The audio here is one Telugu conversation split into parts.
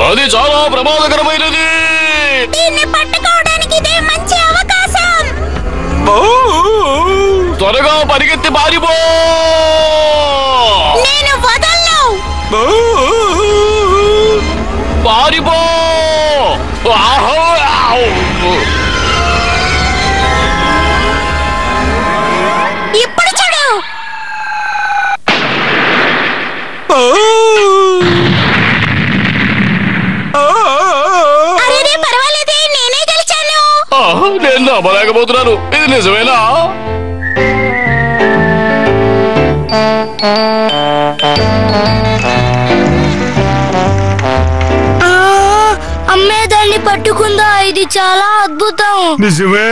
అది చాలా ప్రమాదకరమైనది దీన్ని పట్టుకోవడానికి ఇదే మంచి అవకాశం త్వరగా పరిగెత్తి పారిపో నేను వదలను పారిపో ఆహో! ఇప్పుడు చూడు అరే పర్వాలేదే నేనే గెలిచాను ఆ, నేను నమ్మలేకపోతున్నాను ఇది నిజమేనా అమ్మే దాన్ని పట్టుకుందా ఇది చాలా అద్భుతం నిజమే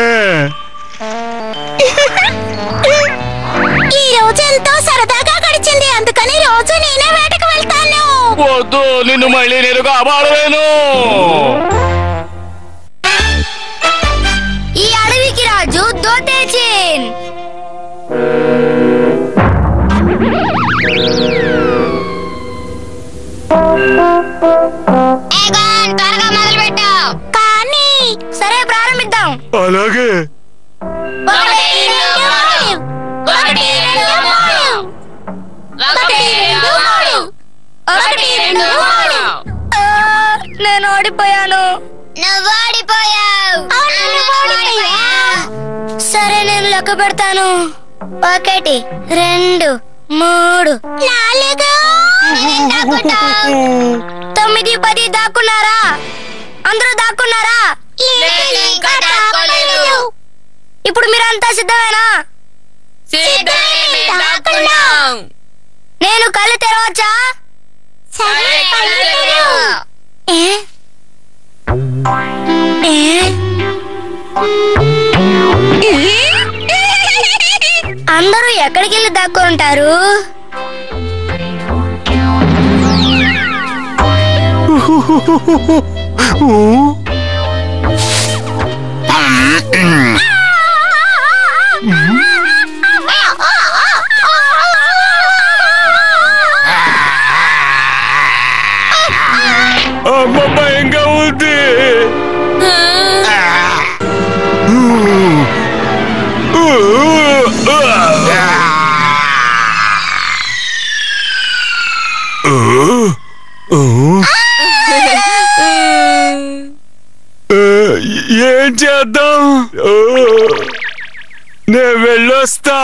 ఈ రోజు ఎంతో సరదాగా గడిచింది అందుకని రోజు నేనే వేటకు వెళ్తాను వద్దు నిన్ను మళ్ళీ నేను కాపాడలేను ఈ అడవికి రాజు దోతేచిన్ త్వరగా మొదలు పెట్టు కానీ సరే ప్రారంభిద్దాం అలాగే ఒకటి రెండు మూడు ఒకటి రెండు మూడు ఒకటి రెండు మూడు ఒకటి రెండు మూడు నేను ఓడిపోయాను నువ్వు ఓడిపోయావు సరే నేను లెక్క పెడతాను ఒకటి రెండు మూడు నాలుగు తొమ్మిది పది దాక్కున్నారా అందరూ దాక్కున్నారా ఇప్పుడు మీరంతా సిద్ధమేనా నేను కళ్ళు తెరవచ్చా ఏ? ఏ? అందరూ ఎక్కడికి వెళ్ళి దాక్కుంటారు అమ్మ భయంగా ఉంది ఏం చేద్దాం నేను వెళ్ళొస్తా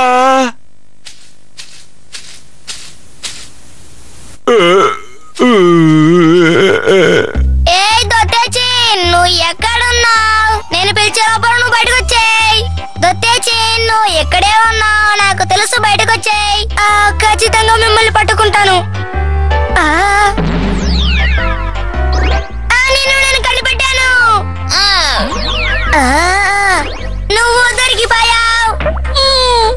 ఏ దొత్తేచి నువ్వు ఎక్కడున్నావు నేను పిలిచే లోపల నువ్వు బయటకు వచ్చేయ్ దొత్తేచి నువ్వు ఎక్కడే ఉన్నావు నాకు తెలుసు బయటకు వచ్చేయ్ ఆ, ఖచ్చితంగా మిమ్మల్ని పట్టుకుంటాను ఆ. ఆ, నిన్ను నేను కనిపెట్టాను ఆ, నువ్వు దొరికిపోయావు ఉమ్.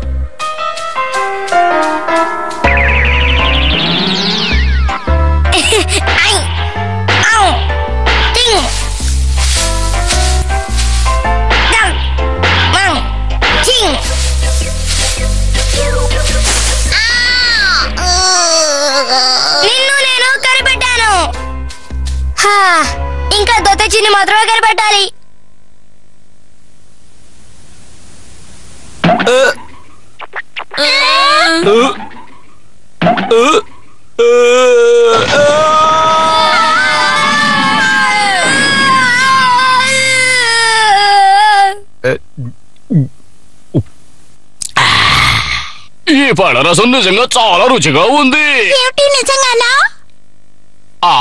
ఐ. ఔ. టింగ్. డం. మం. చింగ్. నిన్ను నేను కనిపెట్టాను హా, ఇంకా దొత్తచిని మాత్రమే కనిపెట్టాలి ఈ పళ్ళరసం నిజంగా చాలా రుచిగా ఉంది ఏమిటి నిజంగానా ఆ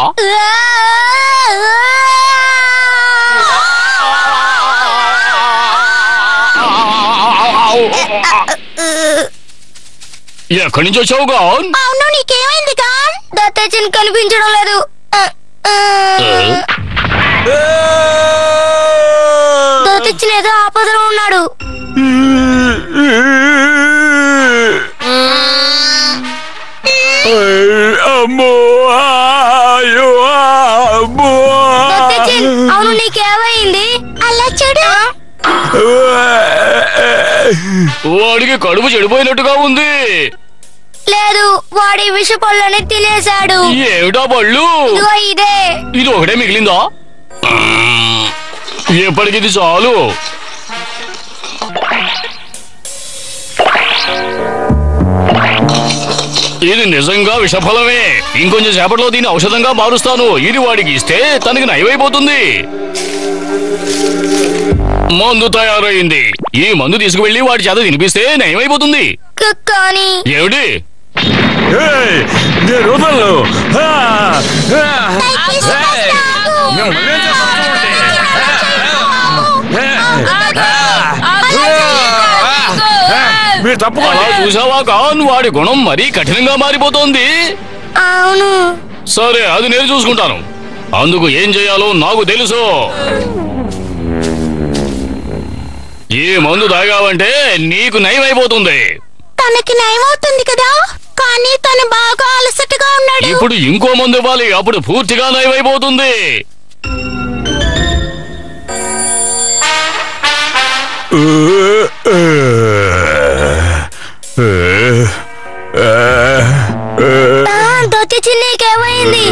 ఎక్కడి నుంచి వచ్చావు గాన్ అవును నీకేమైంది కాన్ దత్తచిన్ కనిపించడం లేదు ఆ, ఆ. దత్తచిన్ ఏదో ఆపదలో ఉన్నాడు అమ్మో ఆయో అమ్మో దత్తచిన్ అవును నీకేమైంది అలా చూడు వాడికి కడుపు చెడిపోయినట్టుగా ఉంది లేదు వాడి విష పళ్ళని తినేశాడు ఏమిటా పళ్ళు ఇదిగో ఇదే ఇది ఒకటే మిగిలిందా ఎప్పటికిది చాలు ఇది నిజంగా విషఫలమే ఇంకొంచెం సేపట్లో దీన్ని ఔషధంగా మారుస్తాను ఇది వాడికి ఇస్తే తనకి నయమైపోతుంది మందు తయారైంది ఈ మందు తీసుకువెళ్ళి వాడి చేత తినిపిస్తే నయమైపోతుంది క- కానీ ఏమిటి ఏయ్, నేను వదలను ఆ, ఆ, ఏయ్, మిమ్మల్ని ఏం చేస్తాను చూడండి. మీరు అలా తప్పుకోండి చూసావా కాన్ వాడి గుణం మరీ కఠినంగా మారిపోతోంది అవును సరే అది నేను చూసుకుంటాను అందుకు ఏం చేయాలో నాకు తెలుసు ఈ మందు తాగావంటే నీకు నయమైపోతుంది తనకి నయమవుతుంది కదా కానీ తను బాగా అలసటగా ఉన్నాడు ఇప్పుడు ఇంకో మందు ఇవ్వాలి అప్పుడు పూర్తిగా నయమైపోతుంది దొత్తి చిన్నకేమైంది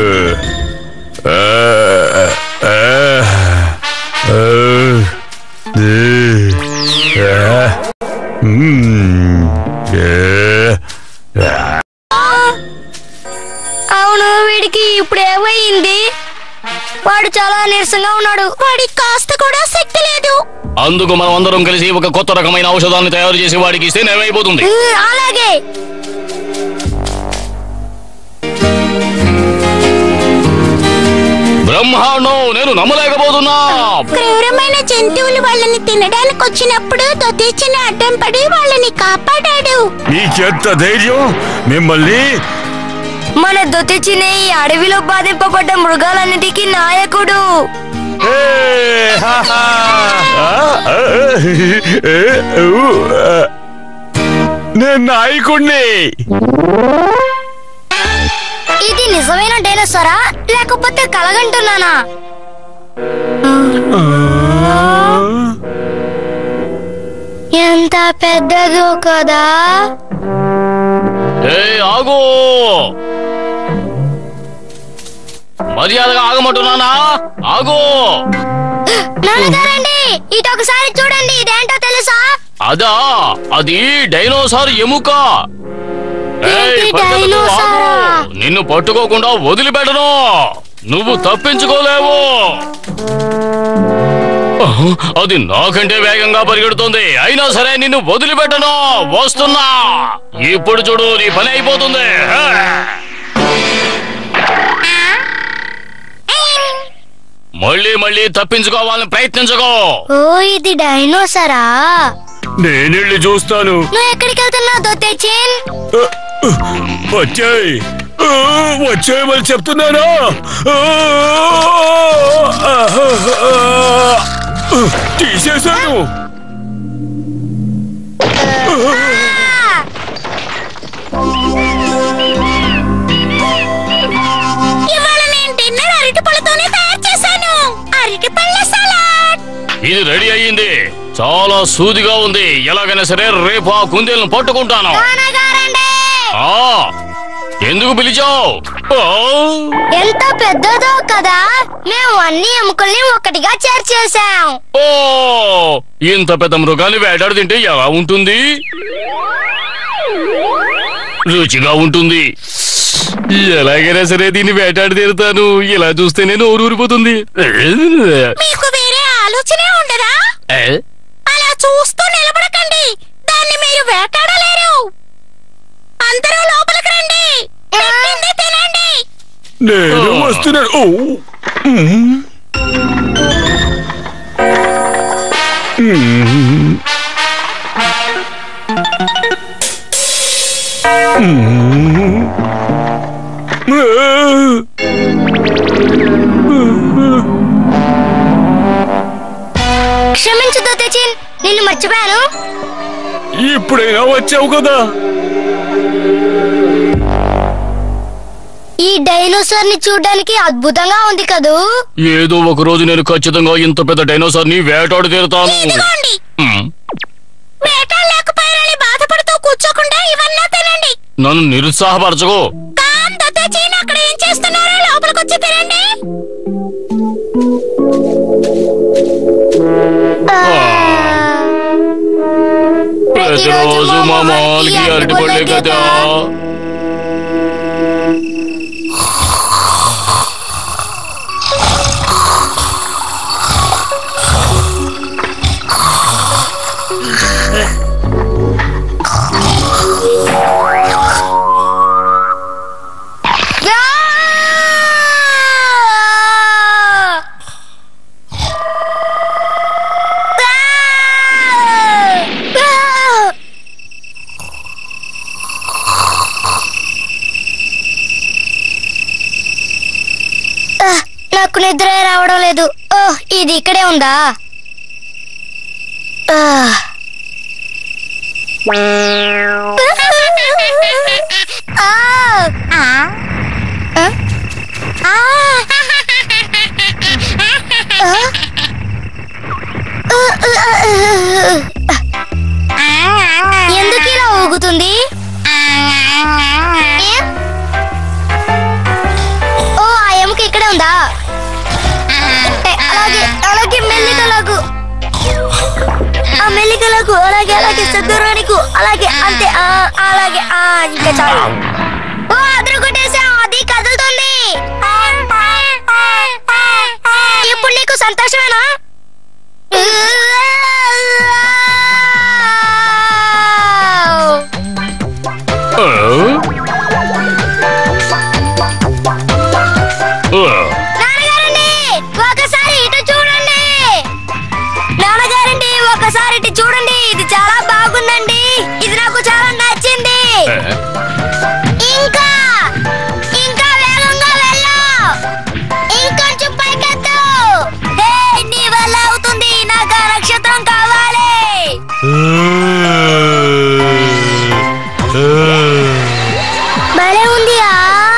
అవును వీడికి ఇప్పుడు ఏమైంది వాడు చాలా నీరసంగా ఉన్నాడు వాడికి కాస్త కూడా శక్తి లేదు అందుకు మనం అందరం కలిసి ఒక కొత్త రకమైన ఔషధాన్ని తయారు చేసి వాడికి ఇస్తే నయమైపోతుంది ఉమ్, అలాగే బ్రహ్మాండం నేను నమ్మలేకపోతున్నా క్రూరమైన జంతువులు వాళ్ళని తినడానికి వచ్చినప్పుడు దొత్తిచ్చిన అడ్డం పడి వాళ్ళని కాపాడాడు నీకెంత ధైర్యం మిమ్మల్ని మన దొత్తిచ్చిన ఈ అడవిలో బాధింపబడ్డ మృగాలన్నిటికీ నాయకుడు ఏయ్, హా, హా. ఆ, ఆ, ఏ, ఊ, ఆ. నేను నాయకుణ్ణి ఇది నిజమైన డైనోసారా లేకపోతే కలగంటున్నానా ఎంత పెద్దదో కదా ఏ ఆగు మర్యాదగా ఆగమంటున్నానా ఆగు నాన్నగారండి ఇటు ఒకసారి చూడండి ఇదేంటో తెలుసా అదా అది డైనోసార్ ఎముక ఏయ్, ఏంటి పరిగెత్తకు, డైనోసారా? ఆగు. నిన్ను పట్టుకోకుండా వదిలిపెట్టను నువ్వు తప్పించుకోలేవు ఆహ్, అది నాకంటే వేగంగా పరిగెడుతుంది అయినా సరే నిన్ను వదిలిపెట్టను వస్తున్నా ఇప్పుడు చూడు నీ పని అయిపోతుంది హే. మళ్ళీ మళ్ళీ తప్పించుకోవాలని ప్రయత్నించకో ఓ ఇది డైనోసారా నేనెళ్ళి చూస్తాను నువ్వు ఎక్కడికి వెళ్తున్నావు దొత్తేచిన్ వచ్చాయి వచ్చాయమని చెప్తున్నానా తీసేశాను ఇవాళ నేను డిన్నర్ అరటి పళ్ళతోనే తయారు చేశాను అరటి పళ్ళ సలాడ్ ఇది రెడీ అయ్యింది చాలా సూదిగా ఉంది ఎలాగైనా సరే రేపు ఆ కుందేలను పట్టుకుంటాను నాన్నగారండి ఆ ఎందుకు పిలిచావు ఎంత పెద్దదో కదా మేము అన్ని ఎముకల్ని ఒకటిగా చేర్చేసాం ఓ ఇంత పెద్ద మృగాన్ని వేటాడు తింటే ఎలా ఉంటుంది రుచిగా ఉంటుంది ఎలాగైనా సరే దీన్ని వేటాడి తీరుతాను ఇలా చూస్తేనే నోరు ఊరిపోతుంది మీకు వేరే ఆలోచనే ఉండదా ఏ? అలా చూస్తూ నిలబడకండి దాన్ని మీరు వేటాడలేరు అందరూ లోపలికి రండి పెట్టింది తినండి నేను వస్తున్నాను ఓ మ్మ్. మ్మ్. మ్మ్. క్షమించు దొత్తేచిన్ నిన్ను మర్చిపోయాను ఇప్పుడైనా వచ్చావు కదా ఈ డైనోసార్ ని చూడడానికి అద్భుతంగా ఉంది కదూ ఏదో ఒక రోజు నేను ఖచ్చితంగా ఇంత పెద్ద డైనోసార్ ని వేటాడి తీరుతాను ఇదిగోండి మ్, వేటాడలేకపోయారని బాధపడుతూ కూర్చోకుండా ఇవన్నీ తినండి నన్ను నిరుత్సాహపరచకు కామ్ దొత్తేచి అక్కడ ఏం చేస్తున్నారు లోపలికి వచ్చి తినండి ప్రతిరోజు మా మాల్కి అరటిపళ్ళే కదా నాకు నిద్ర రావడం లేదు ఓ ఇది ఇక్కడే ఉందా ఆ. ఆ. ఆ? ఆ. ఎందుకు ఇలా ఊగుతుంది ఏం? ఓ ఆ ఎముక ఇక్కడే ఉందా ఏ, అలాగే అలాగే మెల్లికలాగు ఆ మెల్లికలకు అలాగే అలాగే సద్దరానికి అలాగే అంతే ఆ, అలాగే ఆ ఇంకా చాలు ఓ అదరు కొట్టేసా అది కదులుతుంది ఇప్పుడు నీకు సంతోషమేనా ఆ? ఆ. నాన్నగారండి ఒకసారి ఇటు చూడండి నాన్నగారండి ఒకసారి ఇటు చూడండి ఇది చాలా బాగుందండి ఇది నాకు చాలా నచ్చింది ఏ? ఇంకా ఇంకా వేగంగా వెళ్ళు ఇంకొంచెం పైకెత్తు హే నీ వల్ల అవుతుంది నాకు ఆ నక్షత్రం కావాలి భలే ఉంది ఆ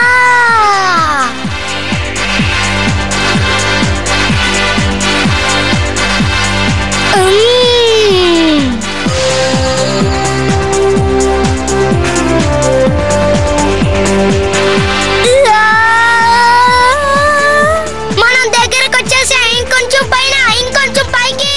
మ్మ్. మనం దగ్గరకు వచ్చేసా ఇంకొంచెం పైన ఇంకొంచెం పైకి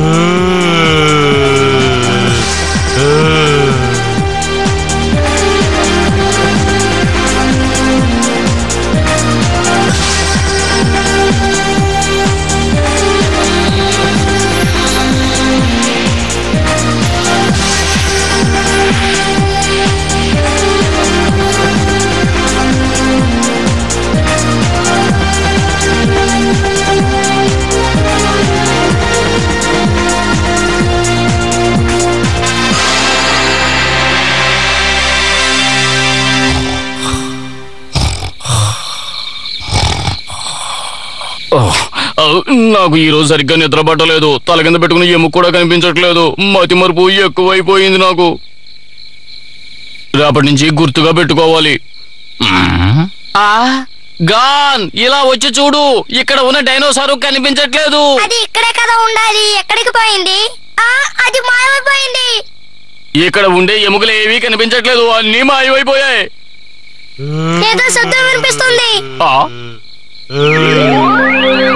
ఓ, ఆ, నాకు ఈ రోజు సరిగ్గా నిద్ర పట్టలేదు తల కింద పెట్టుకుని ఎముక కూడా కనిపించట్లేదు మతి మరుపు ఎక్కువైపోయింది నాకు రేపటి నుంచి గుర్తుగా పెట్టుకోవాలి మ్మ్. ఆ, గాన్ ఇలా వచ్చి చూడు ఇక్కడ ఉన్న డైనోసారు కనిపించట్లేదు అది ఇక్కడే కదా ఉండాలి ఎక్కడికి పోయింది ఆ అది మాయమైపోయింది ఇక్కడ ఉండే ఎముకలు ఏవీ కనిపించట్లేదు అన్నీ మాయమైపోయాయి ఏదో శబ్దం వినిపిస్తుంది ఆ,